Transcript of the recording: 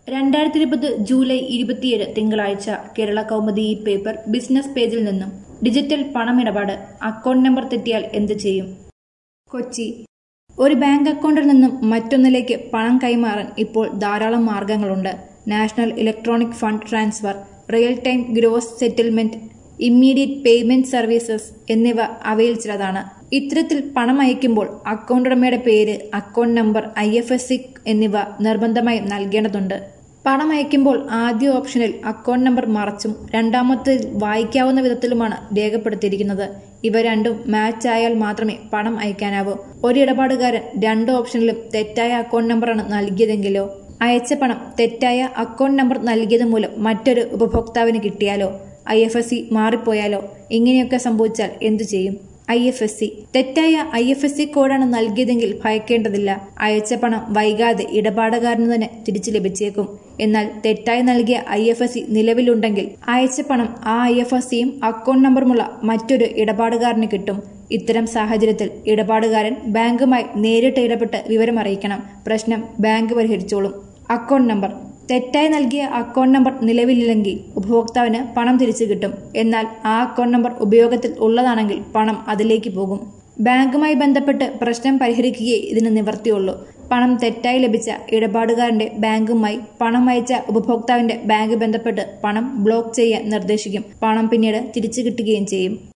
രണ്ടായിരത്തി ഇരുപത് ജൂലൈ ഇരുപത്തിയേഴ് തിങ്കളാഴ്ച കേരള കൗമുദി ഈ പേപ്പർ ബിസിനസ് പേജിൽ നിന്നും ഡിജിറ്റൽ പണമിടപാട് അക്കൗണ്ട് നമ്പർ തെറ്റിയാൽ എന്ത് ചെയ്യും കൊച്ചി ഒരു ബാങ്ക് അക്കൗണ്ടിൽ നിന്നും മറ്റൊന്നിലേക്ക് പണം കൈമാറാൻ ഇപ്പോൾ ധാരാളം മാർഗങ്ങളുണ്ട് national electronic fund transfer real time gross settlement immediate payment services എന്നിവ അവയിൽ ചിലതാണ് ഇത്തരത്തിൽ പണം അയക്കുമ്പോൾ അക്കൗണ്ട് ഉടമയുടെ പേര് account number I F S C എന്നിവ നിർബന്ധമായും നൽകേണ്ടതുണ്ട് പണം അയക്കുമ്പോൾ ആദ്യ ഓപ്ഷനിൽ അക്കൗണ്ട് നമ്പർ മറച്ചും രണ്ടാമത്തിൽ വായിക്കാവുന്ന വിധത്തിലുമാണ് രേഖപ്പെടുത്തിയിരിക്കുന്നത് ഇവ രണ്ടും മാച്ച് ആയാൽ മാത്രമേ പണം അയക്കാനാവൂ ഒരു ഇടപാടുകാരൻ രണ്ട് ഓപ്ഷനിലും തെറ്റായ അക്കൗണ്ട് നമ്പറാണ് നൽകിയതെങ്കിലോ അയച്ച പണം തെറ്റായ അക്കൗണ്ട് നമ്പർ നൽകിയത് മൂലം മറ്റൊരു ഉപഭോക്താവിന് കിട്ടിയാലോ ഐ എഫ് എസ് സി മാറിപ്പോയാലോ ഇങ്ങനെയൊക്കെ സംഭവിച്ചാൽ എന്തു ചെയ്യും ഐ എഫ് എസ് സി തെറ്റായ ഐ എഫ് എസ് സി കോഡാണ് നൽകിയതെങ്കിൽ ഭയക്കേണ്ടതില്ല അയച്ച പണം വൈകാതെ ഇടപാടുകാരന് തന്നെ തിരിച്ചു ലഭിച്ചേക്കും എന്നാൽ തെറ്റായി നൽകിയ ഐ എഫ് എസ് സി നിലവിലുണ്ടെങ്കിൽ അയച്ച പണം ആ ഐ എഫ് എസ് സിയും അക്കൗണ്ട് നമ്പറുമുള്ള മറ്റൊരു ഇടപാടുകാരന് കിട്ടും ഇത്തരം സാഹചര്യത്തിൽ ഇടപാടുകാരൻ ബാങ്കുമായി നേരിട്ട് ഇടപെട്ട് വിവരം അറിയിക്കണം പ്രശ്നം ബാങ്ക് പരിഹരിച്ചോളും അക്കൗണ്ട് നമ്പർ തെറ്റായി നൽകിയ അക്കൗണ്ട് നമ്പർ നിലവിലില്ലെങ്കിൽ ഉപഭോക്താവിന് പണം തിരിച്ചു കിട്ടും എന്നാൽ ആ അക്കൗണ്ട് നമ്പർ ഉപയോഗത്തിൽ ഉള്ളതാണെങ്കിൽ പണം അതിലേക്ക് പോകും ബാങ്കുമായി ബന്ധപ്പെട്ട് പ്രശ്നം പരിഹരിക്കുകയേ ഇതിന് നിവർത്തിയുള്ളൂ പണം തെറ്റായി ലഭിച്ച ഇടപാടുകാരന്റെ ബാങ്കുമായി പണം അയച്ച ഉപഭോക്താവിന്റെ ബാങ്ക് ബന്ധപ്പെട്ട് പണം ബ്ലോക്ക് ചെയ്യാൻ നിർദ്ദേശിക്കും പണം പിന്നീട് തിരിച്ചു കിട്ടുകയും ചെയ്യും